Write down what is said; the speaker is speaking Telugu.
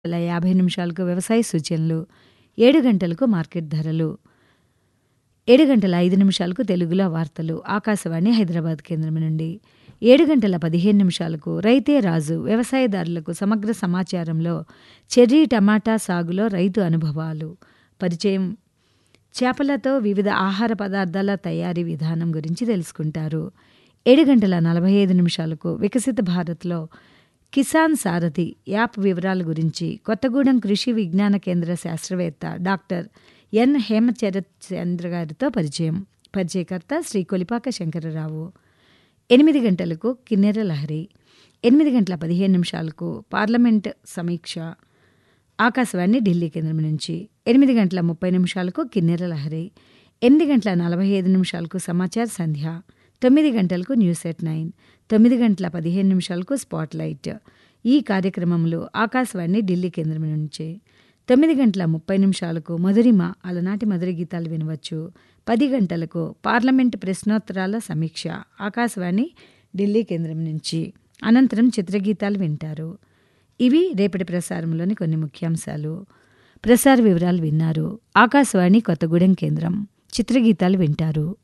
గంటల యాభై నిమిషాలకు వ్యవసాయ సూచనలు ఏడు గంటలకు మార్కెట్ ధరలు ఏడు గంటల ఐదు నిమిషాలకు తెలుగులో వార్తలు ఆకాశవాణి హైదరాబాద్ కేంద్రం నుండి ఏడు గంటల పదిహేను నిమిషాలకు రైతే రాజు వ్యవసాయదారులకు సమగ్ర సమాచారంలో చెర్రీ టమాటా సాగులో రైతు అనుభవాలు పరిచయం చేపలతో వివిధ ఆహార పదార్థాల తయారీ విధానం గురించి తెలుసుకుంటారు ఏడు గంటల నలభై ఐదు నిమిషాలకు వికసిత భారత్లో కిసాన్ సారథి యాప్ వివరాల గురించి కొత్తగూడెం కృషి విజ్ఞాన కేంద్ర శాస్త్రవేత్త డాక్టర్ ఎన్ హేమచరత్ చంద్ర గారితో పరిచయం పరిచయకర్త శ్రీ కొలిపాక శంకరరావు ఎనిమిది గంటలకు కిన్నెర లహరి ఎనిమిది గంటల పదిహేను నిమిషాలకు పార్లమెంట్ సమీక్ష ఆకాశవాణి ఢిల్లీ కేంద్రం నుంచి ఎనిమిది గంటల ముప్పై నిమిషాలకు కిన్నెర లహరి ఎనిమిది గంటల నలభై ఐదు నిమిషాలకు సమాచార సంధ్య తొమ్మిది గంటలకు న్యూస్ ఎట్ నైన్ తొమ్మిది గంటల పదిహేను నిమిషాలకు స్పాట్ లైట్ ఈ కార్యక్రమంలో ఆకాశవాణి ఢిల్లీ కేంద్రం నుంచి తొమ్మిది గంటల ముప్పై నిమిషాలకు మధురిమ అలనాటి మధుర గీతాలు వినవచ్చు పది గంటలకు పార్లమెంటు ప్రశ్నోత్తరాల సమీక్ష ఆకాశవాణి ఢిల్లీ కేంద్రం నుంచి అనంతరం చిత్రగీతాలు వింటారు ఇవి రేపటి ప్రసారంలోని కొన్ని ముఖ్యాంశాలు ప్రసార వివరాలు విన్నారు ఆకాశవాణి కొత్తగూడెం కేంద్రం చిత్రగీతాలు వింటారు